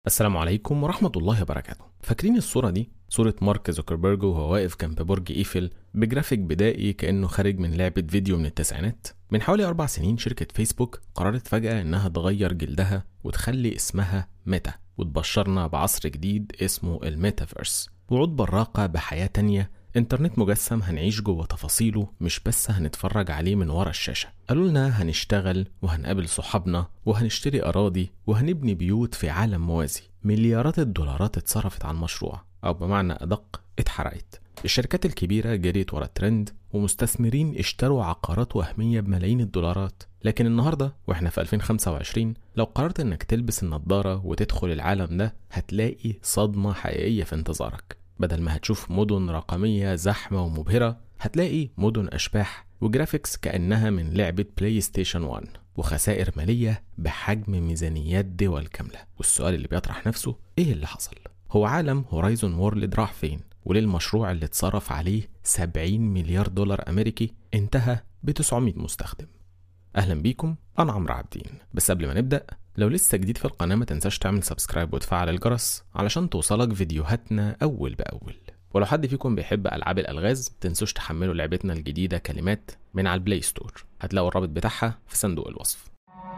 السلام عليكم ورحمة الله وبركاته فاكرين الصورة دي؟ صورة مارك زوكربيرج وهو واقف جنب برج ايفل بجرافيك بدائي كأنه خارج من لعبة فيديو من التسعينات من حوالي أربع سنين شركة فيسبوك قررت فجأة إنها تغير جلدها وتخلي اسمها ميتا وتبشرنا بعصر جديد اسمه الميتافيرس وعود براقة بحياة تانية انترنت مجسم هنعيش جوه تفاصيله مش بس هنتفرج عليه من ورا الشاشة قالوا لنا هنشتغل وهنقابل صحابنا وهنشتري أراضي وهنبني بيوت في عالم موازي مليارات الدولارات اتصرفت على المشروع أو بمعنى أدق اتحرقت الشركات الكبيرة جريت ورا الترند ومستثمرين اشتروا عقارات وهمية بملايين الدولارات لكن النهاردة واحنا في 2025 لو قررت انك تلبس النضارة وتدخل العالم ده هتلاقي صدمة حقيقية في انتظارك بدل ما هتشوف مدن رقمية زحمة ومبهرة هتلاقي مدن أشباح وجرافيكس كأنها من لعبة بلاي ستيشن 1 وخسائر مالية بحجم ميزانيات دول كاملة والسؤال اللي بيطرح نفسه إيه اللي حصل؟ هو عالم هورايزون وورلد راح فين؟ وليه المشروع اللي اتصرف عليه 70 مليار دولار أمريكي انتهى ب 900 مستخدم أهلا بيكم أنا عمرو عابدين بس قبل ما نبدأ لو لسه جديد في القناة ما تنساش تعمل سبسكرايب وتفعل الجرس علشان توصلك فيديوهاتنا أول بأول ولو حد فيكم بيحب ألعاب الألغاز تنسوش تحملوا لعبتنا الجديدة كلمات من على البلاي ستور هتلاقوا الرابط بتاعها في صندوق الوصف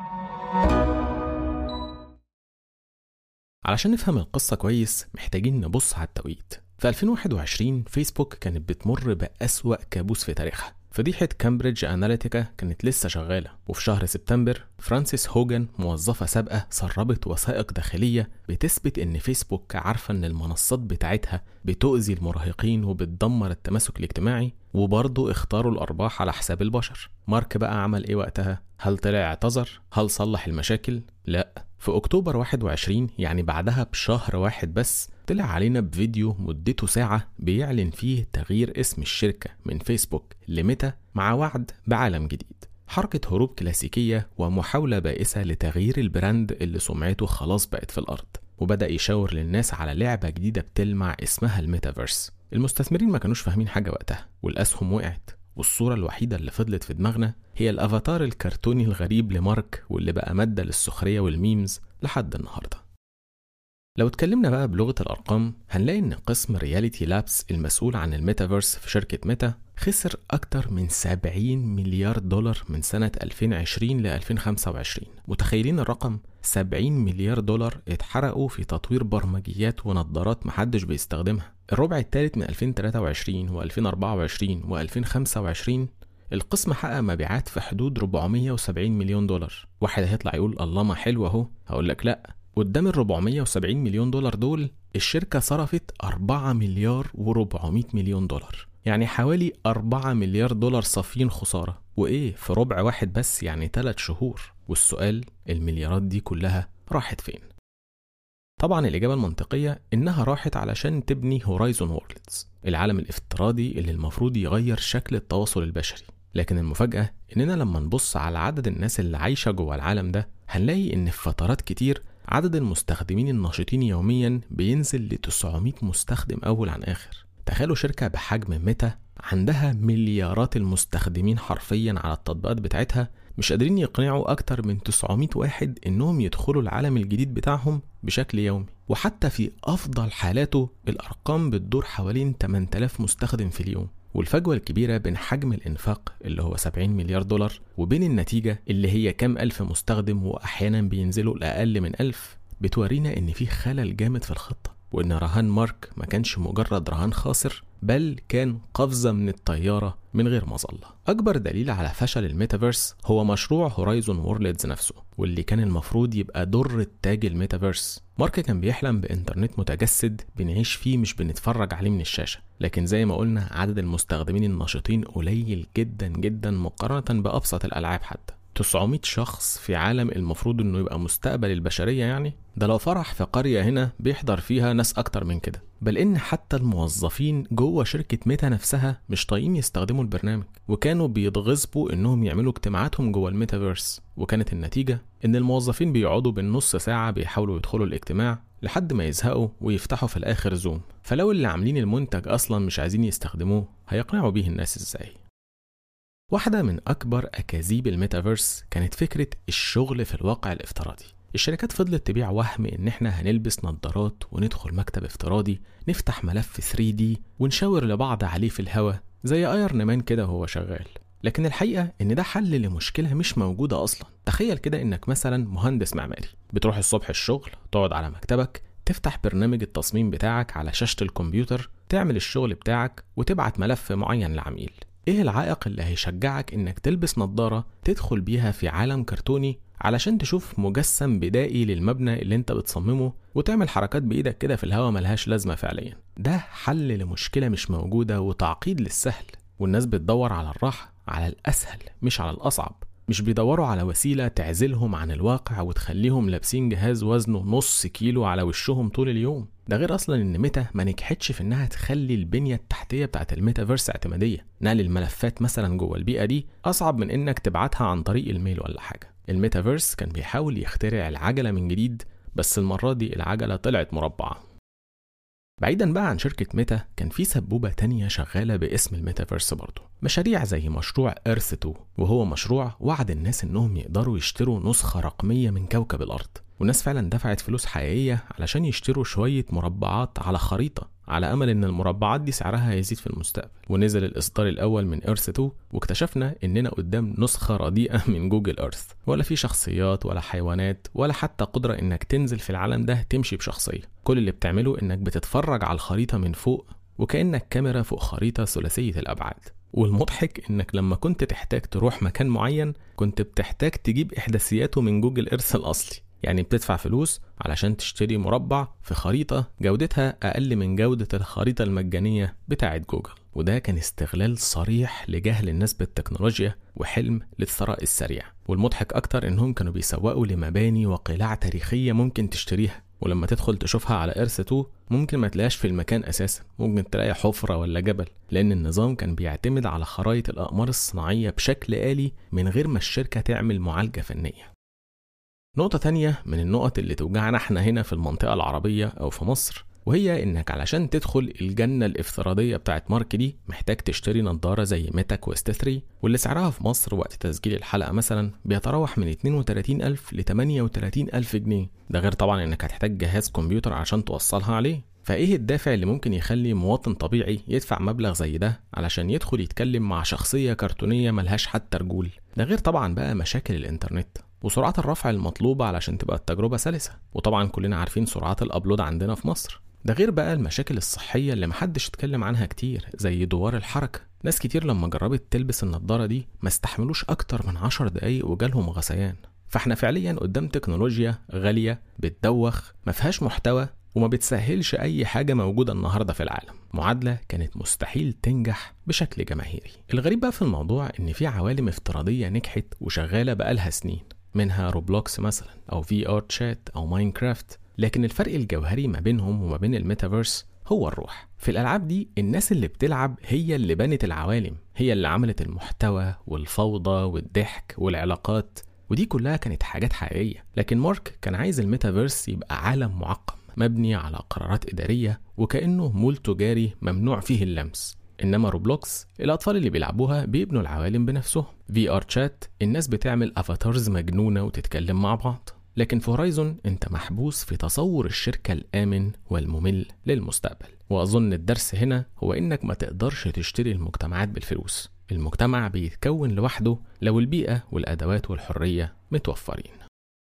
علشان نفهم القصة كويس محتاجين نبص على التوقيت في 2021 فيسبوك كانت بتمر بأسوأ كابوس في تاريخها فضيحة كامبريدج أناليتيكا كانت لسه شغالة وفي شهر سبتمبر فرانسيس هوجن موظفة سابقة سربت وثائق داخلية بتثبت إن فيسبوك عارفة إن المنصات بتاعتها بتؤذي المراهقين وبتدمر التماسك الاجتماعي وبرضه اختاروا الأرباح على حساب البشر مارك بقى عمل إيه وقتها؟ هل طلع اعتذر؟ هل صلح المشاكل؟ لأ في أكتوبر 21 يعني بعدها بشهر واحد بس طلع علينا بفيديو مدته ساعة بيعلن فيه تغيير اسم الشركة من فيسبوك لميتا مع وعد بعالم جديد حركة هروب كلاسيكية ومحاولة بائسة لتغيير البراند اللي سمعته خلاص بقت في الأرض وبدأ يشاور للناس على لعبة جديدة بتلمع اسمها الميتافيرس المستثمرين ما كانوش فاهمين حاجة وقتها والأسهم وقعت والصورة الوحيدة اللي فضلت في دماغنا هي الأفاتار الكرتوني الغريب لمارك واللي بقى مادة للسخرية والميمز لحد النهاردة لو اتكلمنا بقى بلغة الأرقام هنلاقي إن قسم رياليتي لابس المسؤول عن الميتافيرس في شركة ميتا خسر أكتر من 70 مليار دولار من سنة 2020 ل 2025 متخيلين الرقم 70 مليار دولار اتحرقوا في تطوير برمجيات ونظارات محدش بيستخدمها الربع الثالث من 2023 و2024 و2025 القسم حقق مبيعات في حدود 470 مليون دولار واحد هيطلع يقول الله ما حلو اهو هقول لك لا قدام ال 470 مليون دولار دول الشركة صرفت 4 مليار و400 مليون دولار يعني حوالي 4 مليار دولار صافين خسارة وإيه في ربع واحد بس يعني 3 شهور والسؤال المليارات دي كلها راحت فين طبعا الإجابة المنطقية إنها راحت علشان تبني هورايزون وورلدز العالم الافتراضي اللي المفروض يغير شكل التواصل البشري لكن المفاجأة إننا لما نبص على عدد الناس اللي عايشة جوه العالم ده هنلاقي إن في فترات كتير عدد المستخدمين الناشطين يوميا بينزل ل 900 مستخدم أول عن آخر تخيلوا شركة بحجم ميتا عندها مليارات المستخدمين حرفيا على التطبيقات بتاعتها مش قادرين يقنعوا أكتر من 900 واحد إنهم يدخلوا العالم الجديد بتاعهم بشكل يومي وحتى في أفضل حالاته الأرقام بتدور حوالين 8000 مستخدم في اليوم والفجوة الكبيرة بين حجم الإنفاق اللي هو 70 مليار دولار وبين النتيجة اللي هي كام ألف مستخدم وأحيانا بينزلوا لأقل من ألف بتورينا إن في خلل جامد في الخطة وإن رهان مارك ما كانش مجرد رهان خاسر بل كان قفزة من الطيارة من غير مظلة أكبر دليل على فشل الميتافيرس هو مشروع هورايزون وورلدز نفسه واللي كان المفروض يبقى در التاج الميتافيرس مارك كان بيحلم بإنترنت متجسد بنعيش فيه مش بنتفرج عليه من الشاشة لكن زي ما قلنا عدد المستخدمين الناشطين قليل جدا جدا مقارنة بأبسط الألعاب حتى 900 شخص في عالم المفروض انه يبقى مستقبل البشرية يعني ده لو فرح في قرية هنا بيحضر فيها ناس أكتر من كده بل إن حتى الموظفين جوه شركة ميتا نفسها مش طايقين يستخدموا البرنامج وكانوا بيتغصبوا إنهم يعملوا اجتماعاتهم جوه الميتافيرس وكانت النتيجة إن الموظفين بيقعدوا بالنص ساعة بيحاولوا يدخلوا الاجتماع لحد ما يزهقوا ويفتحوا في الآخر زوم فلو اللي عاملين المنتج أصلا مش عايزين يستخدموه هيقنعوا بيه الناس إزاي واحدة من أكبر أكاذيب الميتافيرس كانت فكرة الشغل في الواقع الافتراضي الشركات فضلت تبيع وهم ان احنا هنلبس نظارات وندخل مكتب افتراضي نفتح ملف 3D ونشاور لبعض عليه في الهوا زي ايرن مان كده وهو شغال لكن الحقيقة إن ده حل لمشكلة مش موجودة أصلا تخيل كده إنك مثلا مهندس معماري بتروح الصبح الشغل تقعد على مكتبك تفتح برنامج التصميم بتاعك على شاشة الكمبيوتر تعمل الشغل بتاعك وتبعت ملف معين لعميل ايه العائق اللي هيشجعك انك تلبس نظارة تدخل بيها في عالم كرتوني علشان تشوف مجسم بدائي للمبنى اللي انت بتصممه وتعمل حركات بايدك كده في الهوا ملهاش لازمة فعليا ده حل لمشكلة مش موجودة وتعقيد للسهل والناس بتدور على الراحة على الأسهل مش على الأصعب مش بيدوروا على وسيلة تعزلهم عن الواقع وتخليهم لابسين جهاز وزنه نص كيلو على وشهم طول اليوم ده غير اصلا ان ميتا ما نجحتش في انها تخلي البنيه التحتيه بتاعت الميتافيرس اعتماديه نقل الملفات مثلا جوه البيئه دي اصعب من انك تبعتها عن طريق الميل ولا حاجه الميتافيرس كان بيحاول يخترع العجله من جديد بس المره دي العجله طلعت مربعه بعيدا بقى عن شركة ميتا كان في سبوبة تانية شغالة باسم الميتافيرس برضه مشاريع زي مشروع ايرث 2 وهو مشروع وعد الناس انهم يقدروا يشتروا نسخة رقمية من كوكب الارض والناس فعلا دفعت فلوس حقيقية علشان يشتروا شوية مربعات على خريطة على امل ان المربعات دي سعرها هيزيد في المستقبل ونزل الاصدار الاول من ايرث 2 واكتشفنا اننا قدام نسخه رديئه من جوجل ايرث ولا في شخصيات ولا حيوانات ولا حتى قدره انك تنزل في العالم ده تمشي بشخصيه كل اللي بتعمله انك بتتفرج على الخريطه من فوق وكانك كاميرا فوق خريطه ثلاثيه الابعاد والمضحك انك لما كنت تحتاج تروح مكان معين كنت بتحتاج تجيب احداثياته من جوجل ايرث الاصلي يعني بتدفع فلوس علشان تشتري مربع في خريطة جودتها أقل من جودة الخريطة المجانية بتاعة جوجل وده كان استغلال صريح لجهل الناس بالتكنولوجيا وحلم للثراء السريع والمضحك أكتر إنهم كانوا بيسوقوا لمباني وقلاع تاريخية ممكن تشتريها ولما تدخل تشوفها على إرث 2 ممكن ما تلاقيش في المكان أساسا ممكن تلاقي حفرة ولا جبل لأن النظام كان بيعتمد على خرائط الأقمار الصناعية بشكل آلي من غير ما الشركة تعمل معالجة فنية نقطة تانية من النقط اللي توجعنا احنا هنا في المنطقة العربية أو في مصر وهي إنك علشان تدخل الجنة الافتراضية بتاعت مارك دي محتاج تشتري نظارة زي ميتا كويست 3 واللي سعرها في مصر وقت تسجيل الحلقة مثلا بيتراوح من 32000 ل 38000 جنيه ده غير طبعا إنك هتحتاج جهاز كمبيوتر عشان توصلها عليه فايه الدافع اللي ممكن يخلي مواطن طبيعي يدفع مبلغ زي ده علشان يدخل يتكلم مع شخصية كرتونية ملهاش حتى رجول ده غير طبعا بقى مشاكل الانترنت وسرعات الرفع المطلوبة علشان تبقى التجربة سلسة وطبعا كلنا عارفين سرعات الأبلود عندنا في مصر ده غير بقى المشاكل الصحية اللي محدش اتكلم عنها كتير زي دوار الحركة ناس كتير لما جربت تلبس النضارة دي ما استحملوش أكتر من عشر دقايق وجالهم غثيان فاحنا فعليا قدام تكنولوجيا غالية بتدوخ ما فيهاش محتوى وما بتسهلش أي حاجة موجودة النهاردة في العالم معادلة كانت مستحيل تنجح بشكل جماهيري الغريب بقى في الموضوع إن في عوالم افتراضية نجحت وشغالة بقالها سنين منها روبلوكس مثلا أو في ار تشات أو ماينكرافت لكن الفرق الجوهري ما بينهم وما بين الميتافيرس هو الروح في الألعاب دي الناس اللي بتلعب هي اللي بنت العوالم هي اللي عملت المحتوى والفوضى والضحك والعلاقات ودي كلها كانت حاجات حقيقية لكن مارك كان عايز الميتافيرس يبقى عالم معقم مبني على قرارات إدارية وكأنه مول تجاري ممنوع فيه اللمس انما روبلوكس الاطفال اللي بيلعبوها بيبنوا العوالم بنفسهم في ار تشات الناس بتعمل افاتارز مجنونه وتتكلم مع بعض لكن في هورايزون انت محبوس في تصور الشركه الامن والممل للمستقبل واظن الدرس هنا هو انك ما تقدرش تشتري المجتمعات بالفلوس المجتمع بيتكون لوحده لو البيئه والادوات والحريه متوفرين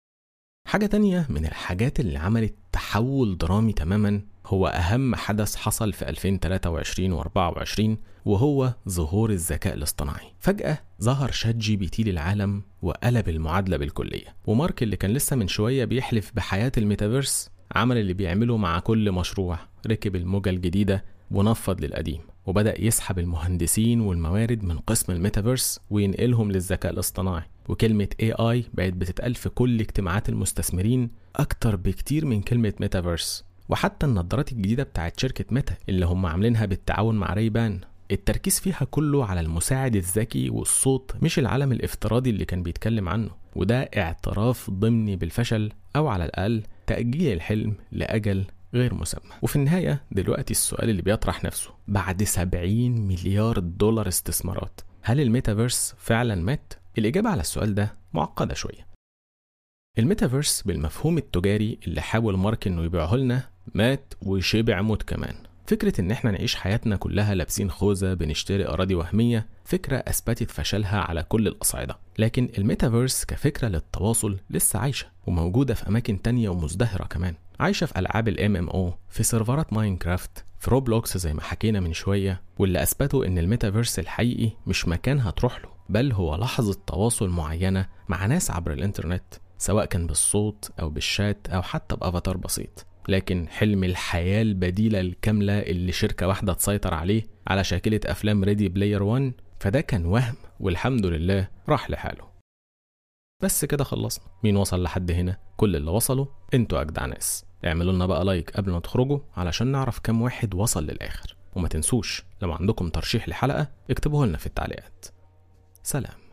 حاجة تانية من الحاجات اللي عملت تحول درامي تماما هو أهم حدث حصل في 2023 و 24 وهو ظهور الذكاء الاصطناعي فجأة ظهر شات جي بي تي للعالم وقلب المعادلة بالكلية ومارك اللي كان لسه من شوية بيحلف بحياة الميتافيرس عمل اللي بيعمله مع كل مشروع ركب الموجة الجديدة ونفض للقديم وبدأ يسحب المهندسين والموارد من قسم الميتافيرس وينقلهم للذكاء الاصطناعي وكلمة AI بقت بتتقال في كل اجتماعات المستثمرين أكتر بكتير من كلمة ميتافيرس وحتى النظارات الجديدة بتاعت شركة ميتا اللي هم عاملينها بالتعاون مع ريبان التركيز فيها كله على المساعد الذكي والصوت مش العالم الافتراضي اللي كان بيتكلم عنه وده اعتراف ضمني بالفشل أو على الأقل تأجيل الحلم لأجل غير مسمى وفي النهاية دلوقتي السؤال اللي بيطرح نفسه بعد 70 مليار دولار استثمارات هل الميتافيرس فعلا مات؟ الإجابة على السؤال ده معقدة شوية الميتافيرس بالمفهوم التجاري اللي حاول مارك انه يبيعه لنا مات وشبع موت كمان فكرة إن إحنا نعيش حياتنا كلها لابسين خوذة بنشتري أراضي وهمية فكرة أثبتت فشلها على كل الأصعدة لكن الميتافيرس كفكرة للتواصل لسه عايشة وموجودة في أماكن تانية ومزدهرة كمان عايشة في ألعاب الام ام او في سيرفرات ماينكرافت في روبلوكس زي ما حكينا من شوية واللي أثبتوا إن الميتافيرس الحقيقي مش مكان هتروح له بل هو لحظة تواصل معينة مع ناس عبر الإنترنت سواء كان بالصوت أو بالشات أو حتى بأفاتار بسيط لكن حلم الحياة البديلة الكاملة اللي شركة واحدة تسيطر عليه على شاكلة أفلام ريدي بلاير 1 فده كان وهم والحمد لله راح لحاله بس كده خلصنا مين وصل لحد هنا كل اللي وصلوا انتوا أجدع ناس اعملوا لنا بقى لايك قبل ما تخرجوا علشان نعرف كم واحد وصل للآخر وما تنسوش لو عندكم ترشيح لحلقة اكتبوه لنا في التعليقات سلام